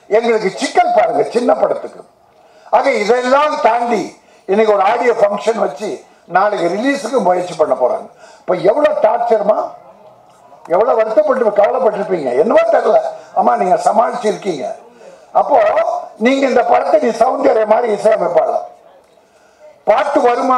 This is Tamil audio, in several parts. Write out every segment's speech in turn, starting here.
எங்களுக்கு சிக்கல் பாருங்க சின்ன படத்துக்கு ஆக இதெல்லாம் தாண்டி இன்னைக்கு ஒரு ஆடியோ ஃபங்க்ஷன் வச்சு நாளைக்கு ரிலீஸுக்கு முயற்சி பண்ண போறாங்க இப்போ எவ்வளவு டார்ச்சர்மா எவ்வளவு வருத்தப்பட்டு கவலைப்பட்டிருப்பீங்க என்னவோ தெரியல அம்மா நீங்க சமாளிச்சிருக்கீங்க அப்போ நீங்க இந்த படத்தை நீ சௌந்தர்ய மாதிரி இசையமைப்பாளர் பாட்டு வருமா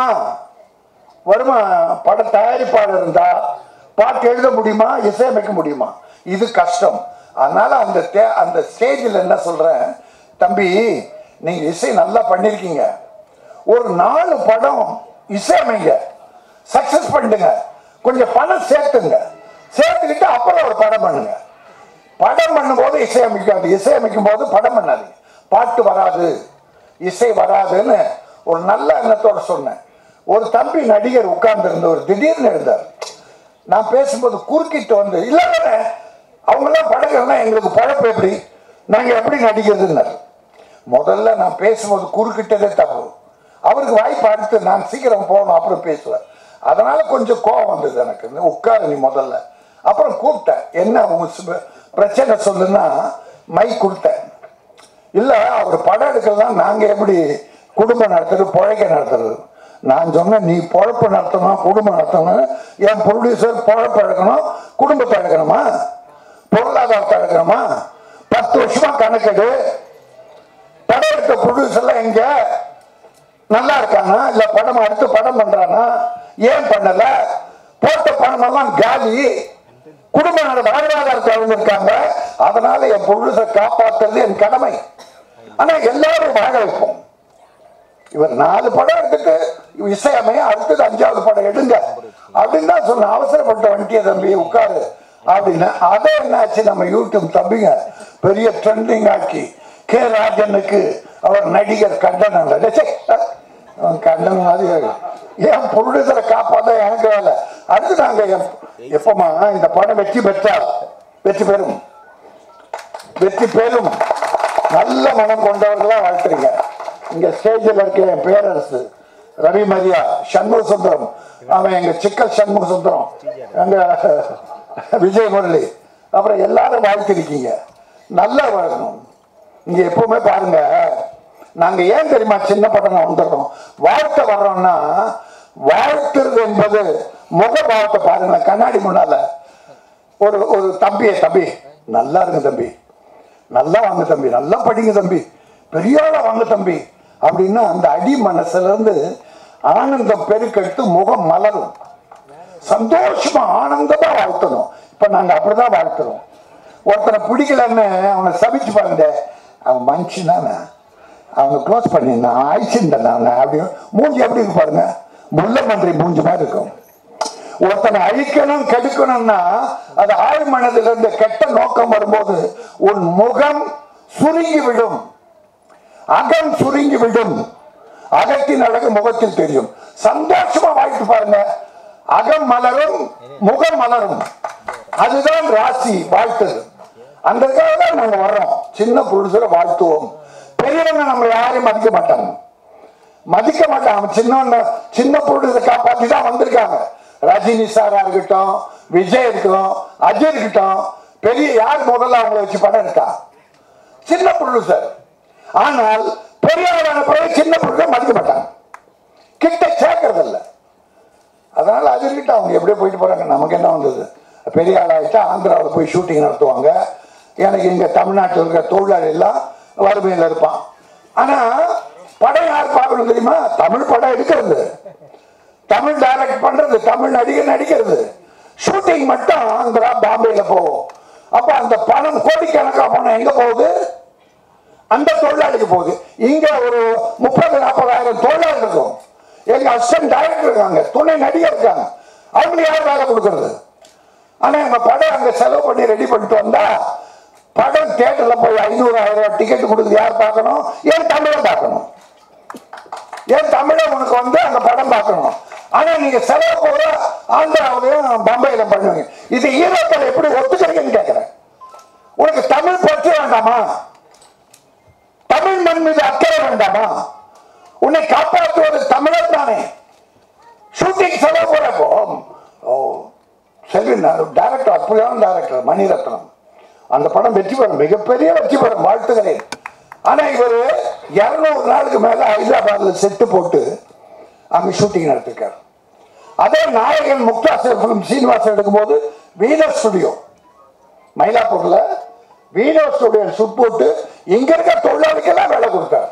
வருமா பட தயாரிப்பாளர் இருந்தா பாட்டு எழுத முடியுமா இசையமைக்க முடியுமா இது கஷ்டம் அதனால அந்த தே- அந்த ஸ்டேஜில் என்ன சொல்றேன் தம்பி நீங்க இசை நல்லா பண்ணிருக்கீங்க ஒரு நாலு படம் இசையமைங்க சக்சஸ் பண்ணுங்க கொஞ்சம் பணம் சேர்த்துங்க சேர்த்துக்கிட்டு அப்புறம் ஒரு படம் பண்ணுங்க படம் பண்ணும்போது இசையமைக்காது இசையமைக்கும் போது படம் பண்ணாதீங்க பாட்டு வராது இசை வராதுன்னு ஒரு நல்ல எண்ணத்தோட சொன்னேன் ஒரு தம்பி நடிகர் உட்கார்ந்து இருந்தவர் திடீர்னு எழுந்தார் நான் பேசும்போது குறுக்கிட்டு வந்து இல்ல இல்ல அவங்கெல்லாம் படங்கள்லாம் எங்களுக்கு பழப்பு எப்படி நாங்க எப்படி நடிக்கிறதுன்னாரு முதல்ல நான் பேசும்போது குறுக்கிட்டதே தப்பு அவருக்கு வாய்ப்பு அடுத்து நான் சீக்கிரம் போகணும் அப்புறம் பேசுவேன் அதனால கொஞ்சம் கோவம் வந்தது எனக்கு இந்த உட்காரு நீ முதல்ல அப்புறம் கூப்பிட்டேன் என்ன உங்க சு- பிரச்சனை சொல்லுன்னா மை கொடுத்தேன் இல்ல அவர் படம் எடுக்கலாம் நாங்க எப்படி குடும்பம் நடத்துறது பொழைக்க நடத்துறது நான் சொன்னேன் நீ பொழப்பு நடத்தணும் குடும்பம் நடத்தணும் என் ப்ரொடியூசர் பொழப்பு எடுக்கணும் குடும்பத்தை எடுக்கணுமா பொருளாதாரத்தை எடுக்கணுமா பத்து வருஷமா கணக்கெடு படம் எடுத்த ப்ரொடியூசர்லாம் எங்க நல்லா இருக்கானா இல்ல படம் அடுத்து படம் பண்றானா ஏன் பண்ணல போட்ட பணமெல்லாம் காலி குடும்ப நல வாழ்வாதாரத்தை இருக்காங்க அதனால என் பொருளை காப்பாற்றுறது என் கடமை ஆனா எல்லாரும் வாழ வைப்போம் இவர் நாலு படம் எடுத்துட்டு இசையமைய அடுத்தது அஞ்சாவது படம் எடுங்க அப்படின்னு தான் சொன்ன அவசரப்பட்ட வண்டிய தம்பி உட்காரு அப்படின்னு அதை என்னாச்சு நம்ம யூடியூப் தம்பிங்க பெரிய ட்ரெண்டிங் ஆக்கி கே ராஜனுக்கு அவர் நடிகர் கண்டனம் இல்லை. ச்சே, அவன் கண்டனம் மாதிரி ஏன் ப்ரொடியூசரை காப்பாத எனக்கு வேலை அடுத்து நாங்க எப்- எப்பமா இந்த படம் வெற்றி பெற்றால் வெற்றி பெறும் வெற்றி பெறும் நல்ல மனம் கொண்டவர்களா வாழ்த்துறீங்க இங்க ஸ்டேஜில் இருக்க என் பேரரசு ரவி மரியா சண்முக சுந்தரம் அவன் எங்க சிக்கல் சண்முக சுந்தரம் எங்க விஜய் முரளி அப்புறம் எல்லாரும் வாழ்த்திருக்கீங்க நல்லா வாழணும் இங்க எப்பவுமே பாருங்க நாங்க ஏன் தெரியுமா சின்ன படம் வந்துடுறோம் வாழ்த்த வர்றோம்னா வாழ்த்துறது என்பது முக பாவத்தை பாருங்க கண்ணாடி முன்னால ஒரு ஒரு தம்பியை தம்பி நல்லா இருங்க தம்பி நல்லா வாங்க தம்பி நல்லா படிங்க தம்பி பெரிய ஆளா வாங்க தம்பி அப்படின்னா அந்த அடி மனசுல இருந்து ஆனந்தம் பெருக்கெடுத்து முகம் மலரும் சந்தோஷமா ஆனந்தமா வாழ்த்தணும் இப்ப நாங்க அப்படிதான் வாழ்த்துறோம் ஒருத்தனை பிடிக்கலன்னு அவனை சபிச்சு பாருங்க அவன் மனுஷனான அவங்க க்ளோஸ் பண்ணிருந்தான் ஆயிடுச்சுட்டான் அவனை அப்படின்னு மூஞ்சி எப்படி இருக்கு பாருங்க முல்லை மந்திரி மூஞ்சி மாதிரி இருக்கும் ஒருத்தனை அழிக்கணும் கெடுக்கணும்னா அது ஆழ் மனதில் இருந்து கெட்ட நோக்கம் வரும்போது உன் முகம் சுருங்கி விடும் அகம் சுருங்கி விடும் அகத்தின் அழகு முகத்தில் தெரியும் சந்தோஷமா வாழ்த்து பாருங்க அகம் மலரும் முகம் மலரும் அதுதான் ராசி வாழ்த்துது அந்த தான் நாங்க வர்றோம் சின்ன புருஷரை வாழ்த்துவோம் பெரியவங்க நம்ம யாரையும் மதிக்க மாட்டாங்க மதிக்க மாட்டான் அவன் சின்ன சின்ன பொருளை காப்பாத்தி தான் வந்திருக்காங்க ரஜினி சாரா இருக்கட்டும் விஜய் இருக்கட்டும் அஜய் இருக்கட்டும் பெரிய யார் முதல்ல அவங்கள வச்சு படம் எடுத்தா சின்ன ப்ரொடியூசர் ஆனால் பெரியவரான பிறகு சின்ன ப்ரொடியூசர் மதிக்க மாட்டாங்க கிட்ட சேர்க்கறது இல்ல அதனால அது இருக்கட்டும் அவங்க எப்படியோ போயிட்டு போறாங்க நமக்கு என்ன வந்தது பெரிய ஆளாயிட்டா ஆந்திராவில் போய் ஷூட்டிங் நடத்துவாங்க எனக்கு இங்க தமிழ்நாட்டில் இருக்கிற தொழிலாளி எல்லாம் வறுமையில் இருப்பான் ஆனா படம் யார் பார்க்கணும் தெரியுமா தமிழ் படம் எடுக்கிறது தமிழ் டைரக்ட் பண்றது தமிழ் நடிகர் நடிக்கிறது ஷூட்டிங் மட்டும் ஆந்திரா பாம்பேல போகும் அப்ப அந்த பணம் கோடிக்கணக்கான பணம் எங்க போகுது அந்த தொழிலாளிக்கு போகுது இங்க ஒரு முப்பது நாற்பதாயிரம் தொழிலாளி இருக்கும் எங்க அசிஸ்டன்ட் டைரக்டர் இருக்காங்க துணை நடிகர் இருக்காங்க அவங்களுக்கு யார் வேலை கொடுக்கறது ஆனா எங்க படம் அங்க செலவு பண்ணி ரெடி பண்ணிட்டு வந்தா படம் தியேட்டர்ல போய் ஐநூறு ஆயிரம் ரூபாய் டிக்கெட் கொடுக்குறது யார் பார்க்கணும் ஏன் தமிழன் பார்க்கணும் ஏன் தமிழன் உனக்கு வந்து அந்த படம் பார்க்கணும் ஆனா நீங்க செலவு போற ஆந்திராவிலையும் பம்பையில பண்ணுவீங்க இது ஈரோட்டில் எப்படி ஒத்துக்கிறீங்கன்னு கேட்கிறேன் உனக்கு தமிழ் பற்றி வேண்டாமா தமிழ் மண் மீது அக்கறை வேண்டாமா உன்னை காப்பாற்றுவது தமிழர் தானே ஷூட்டிங் செலவு போறப்போ ஓ செல்வி டேரக்டர் அப்படியான டேரக்டர் மணிரத்னம் அந்த படம் வெற்றி பெறும் மிகப்பெரிய வெற்றி பெறும் வாழ்த்துகிறேன் ஆனா இவர் இருநூறு நாளுக்கு மேல ஹைதராபாத்ல செட்டு போட்டு அங்க ஷூட்டிங் நடத்திருக்காரு அதே நாயகன் முக்தாசர் பிலிம் சீனிவாசன் எடுக்கும்போது வீணர் ஸ்டுடியோ மயிலாப்பூர்ல வீணர் ஸ்டுடியோ ஷூட் போட்டு இங்க இருக்க தொழிலாளிக்கெல்லாம் வேலை கொடுத்தார்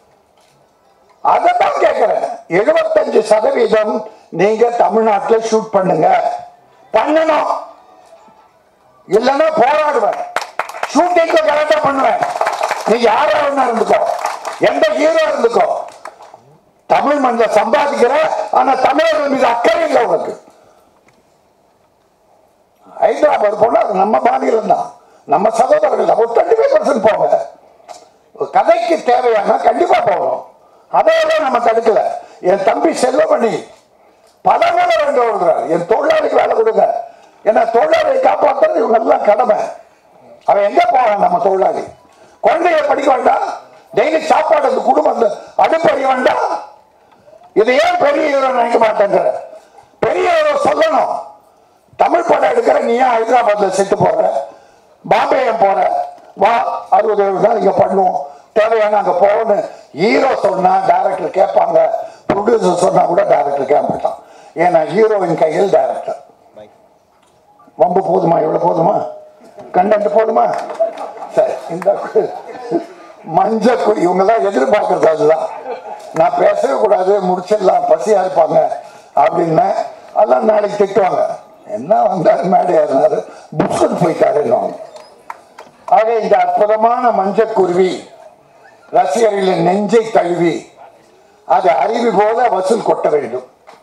அதான் கேட்கிறேன் எழுபத்தஞ்சு சதவீதம் நீங்க தமிழ்நாட்டில் ஷூட் பண்ணுங்க பண்ணணும் இல்லைன்னா போராடுவேன் ஷூட்டிங்க கரெக்டா பண்ணுவேன் நீ யாரா வேணா இருந்துக்கோ எந்த ஹீரோ இருந்துக்கோ தமிழ் மண்ணில சம்பாதிக்கிற ஆனா தமிழர்கள் மீது அக்கறை இல்லை உனக்கு ஹைதராபாத் போனா அது நம்ம மாநிலம் தான் நம்ம சகோதரர்கள் தான். ஒரு டுவெண்ட்டி ஃபைவ் பர்சன்ட் போங்க ஒரு கதைக்கு தேவையான கண்டிப்பா போகணும் அதையெல்லாம் நம்ம தடுக்கல என் தம்பி செல்வமணி பதவியில வேண்டு விடுறார் என் தொழிலாளிக்கு வேலை கொடுங்க ஏன்னா தொழிலாளியை காப்பாற்றுறது இவங்க எல்லாம் கடமை அவன் எங்க போவான் நம்ம தொழிலாளி குழந்தைய படிக்க வேண்டாம் டெய்லி சாப்பாடு அந்த குடும்பம் அடுப்பறிய வேண்டாம் இது ஏன் பெரிய ஹீரோ நினைக்க மாட்டேங்கிற பெரிய ஹீரோ சொல்லணும் தமிழ் படம் எடுக்கிற நீ ஏன் ஹைதராபாத்ல செட்டு போற பாம்பே ஏன் போற வா அறுபது எழுபது நாள் இங்க பண்ணுவோம் தேவையான அங்க போகணும் ஹீரோ சொன்னா டைரக்டர் கேட்பாங்க ப்ரொடியூசர் சொன்னா கூட டைரக்டர் கேட்க மாட்டான் ஏன்னா ஹீரோவின் கையில் டைரக்டர் வம்பு போதுமா இவ்வளவு போதுமா கண்டென்ட் போதுமா சரி இந்த மஞ்சள் குடி இவங்க தான் எதிர்பார்க்கறது அதுதான் நான் பேசவே கூடாது முடிச்சிடலாம் பசியா இருப்பாங்க அப்படின்னு அதெல்லாம் நாளைக்கு திட்டுவாங்க என்ன வந்தாரு மேடையா இருந்தாரு புஷ்கட் போயிட்டாருன்னு ஆக இந்த அற்புதமான மஞ்சக்குருவி ரசிகர்களின் நெஞ்சை தழுவி அது அருவி போல வசூல் கொட்ட வேண்டும்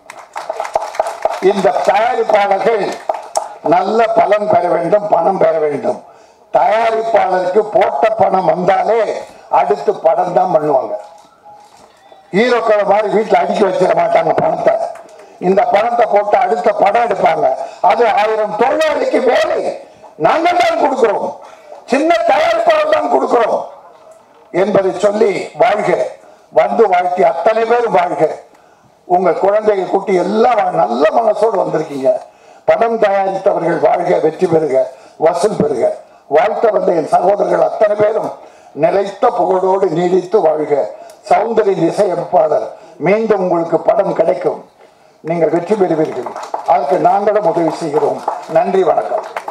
இந்த தயாரிப்பாளர்கள் நல்ல பலன் பெற வேண்டும் பணம் பெற வேண்டும் தயாரிப்பாளருக்கு போட்ட பணம் வந்தாலே அடுத்து படம் தான் பண்ணுவாங்க ஹீரோக்களை மாதிரி வீட்டில் அடுக்கி வச்சிட மாட்டாங்க பணத்தை இந்த பணத்தை போட்டு அடுத்த படம் எடுப்பாங்க அது ஆயிரம் தொழிலாளிக்கு வேலை நாங்கள் தான் கொடுக்கிறோம் சின்ன தயாரிப்பாளர் தான் கொடுக்கிறோம் என்பதை சொல்லி வாழ்க வந்து வாழ்த்தி அத்தனை பேர் வாழ்க உங்க குழந்தைகள் குட்டி எல்லாம் நல்ல மனசோடு வந்திருக்கீங்க படம் தயாரித்தவர்கள் வாழ்க வெற்றி பெறுக வசூல் பெறுக வாழ்த்த வந்த என் சகோதரர்கள் அத்தனை பேரும் நிலைத்த புகழோடு நீடித்து வாழ்க சௌந்தரிய இசையமைப்பாளர் மீண்டும் உங்களுக்கு படம் கிடைக்கும் நீங்கள் வெற்றி பெறுவீர்கள் அதற்கு நாங்களும் உதவி செய்கிறோம் நன்றி வணக்கம்